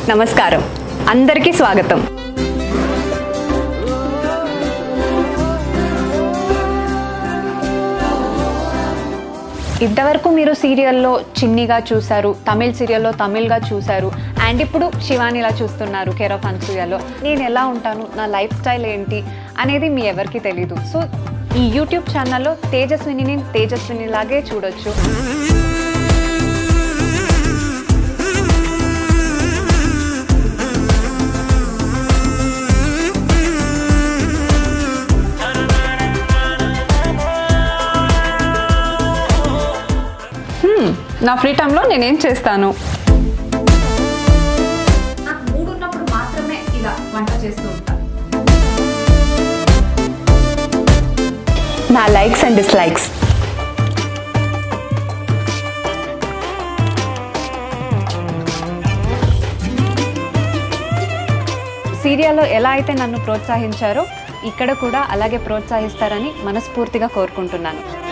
నమస్కారం అందరికీ స్వాగతం ఇంతవరకు మీరు సీరియల్లో చిన్నిగా చూశారు తమిళ్ సీరియల్లో తమిళ్గా చూశారు అండ్ ఇప్పుడు శివానిలా చూస్తున్నారు కేర్ ఆఫ్ అన్సూయలో నేను ఎలా ఉంటాను నా లైఫ్ స్టైల్ ఏంటి అనేది మీ ఎవరికి తెలీదు సో ఈ యూట్యూబ్ ఛానల్లో తేజస్విని తేజస్విని లాగే చూడొచ్చు Hmm, నా ఫ్రీ టైంలో నేనేం చేస్తాను నాకు మూడు ఉన్నప్పుడు మాత్రమే ఇలా వంట చేస్తూ ఉంటాను నా లైక్స్ అండ్ డిస్లైక్స్ సీరియాలో ఎలా అయితే నన్ను ప్రోత్సహించారో ఇక్కడ కూడా అలాగే ప్రోత్సహిస్తారని మనస్ఫూర్తిగా కోరుకుంటున్నాను